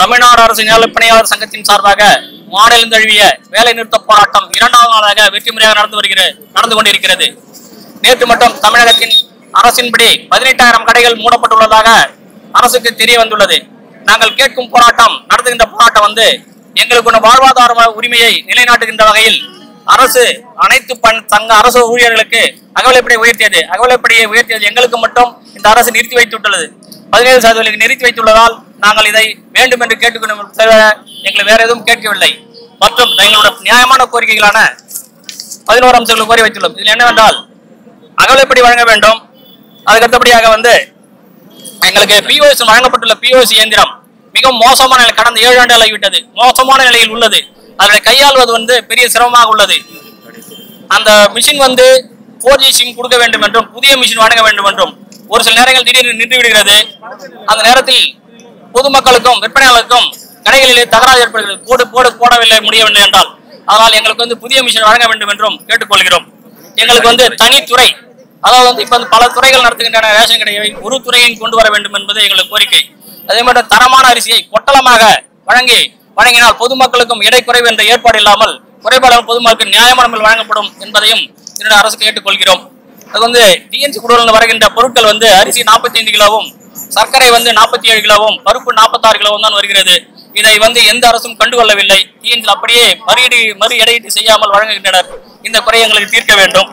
தமிழ்நாடு அரசு நிலப்பணியாளர் சங்கத்தின் சார்பாக மாநிலம் தழுவிய வேலை நிறுத்த போராட்டம் இரண்டாவது நாளாக வெற்றி முறையாக நடந்து வருகிறது நடந்து கொண்டிருக்கிறது நேற்று மட்டும் தமிழகத்தின் அரசின்படி பதினெட்டாயிரம் கடைகள் மூடப்பட்டுள்ளதாக அரசுக்கு தெரிய வந்துள்ளது நாங்கள் கேட்கும் போராட்டம் நடத்துகின்ற போராட்டம் வந்து எங்களுக்குள்ள வாழ்வாதார உரிமையை நிலைநாட்டுகின்ற வகையில் அரசு அனைத்து பண் சங்க அரசு ஊழியர்களுக்கு அகவலைப்படியை உயர்த்தியது அகவலைப்படியை உயர்த்தியது எங்களுக்கு மட்டும் இந்த அரசு நிறுத்தி வைத்துள்ளது பதினேழு சதவீதம் நிறுத்தி வைத்துள்ளதால் நாங்கள் இதை வேண்டும் என்று கேட்டுக்கொண்டு தவிர எங்களை வேற எதுவும் கேட்கவில்லை மற்றும் எங்களோட நியாயமான கோரிக்கைகளான பதினோரு அம்சங்களை கோரி வைத்துள்ளோம் இதில் என்னவென்றால் அகவலைப்படி வழங்க வேண்டும் அதுக்கு அடுத்தபடியாக வந்து எங்களுக்கு பிஓஎஸ் வழங்கப்பட்டுள்ள பிஓஎஸ் இயந்திரம் மிகவும் மோசமான நிலை கடந்த ஏழு ஆண்டுகள் ஆகிவிட்டது மோசமான நிலையில் உள்ளது அதை கையாள்வது வந்து பெரிய சிரமமாக உள்ளது அந்த மிஷின் வந்து ஃபோர் ஜி சிம் கொடுக்க வேண்டும் என்றும் புதிய மிஷின் வழங்க வேண்டும் என்றும் ஒரு சில நேரங்கள் திடீர்னு நின்று விடுகிறது அந்த நேரத்தில் பொதுமக்களுக்கும் விற்பனையாளருக்கும் கடைகளிலே தகராறு ஏற்படுகிறது போடு போடு போடவில்லை முடியவில்லை என்றால் அதனால் எங்களுக்கு வந்து புதிய மிஷின் வழங்க வேண்டும் என்றும் கேட்டுக்கொள்கிறோம் எங்களுக்கு வந்து தனித்துறை அதாவது வந்து இப்ப வந்து பல துறைகள் நடத்துகின்றன ரேஷன் கடையை ஒரு துறையை கொண்டு வர வேண்டும் என்பது எங்களுக்கு கோரிக்கை அதே மாதிரி தரமான அரிசியை பொட்டலமாக வழங்கி வழங்கினால் பொதுமக்களுக்கும் எடை குறைவு என்ற ஏற்பாடு இல்லாமல் குறைபாடான பொதுமக்களுக்கு நியாயமான முறையில் வழங்கப்படும் என்பதையும் என்னுடைய அரசு கேட்டுக்கொள்கிறோம் அது வந்து டிஎன்சி குடூரில் வருகின்ற பொருட்கள் வந்து அரிசி 45 கிலோவும் சர்க்கரை வந்து நாற்பத்தி ஏழு கிலோவும் பருப்பு 46 கிலோவும் தான் வருகிறது இதை வந்து எந்த அரசும் கண்டுகொள்ளவில்லை டிஎன்சி அப்படியே மறுஈடு மறு எடையீட்டு செய்யாமல் வழங்குகின்றனர் இந்த குறையை எங்களுக்கு தீர்க்க வேண்டும்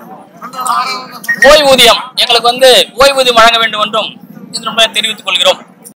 ஓய்வூதியம் எங்களுக்கு வந்து ஓய்வூதியம் வழங்க வேண்டும் என்றும் இதன் மூலம் தெரிவித்துக் கொள்கிறோம்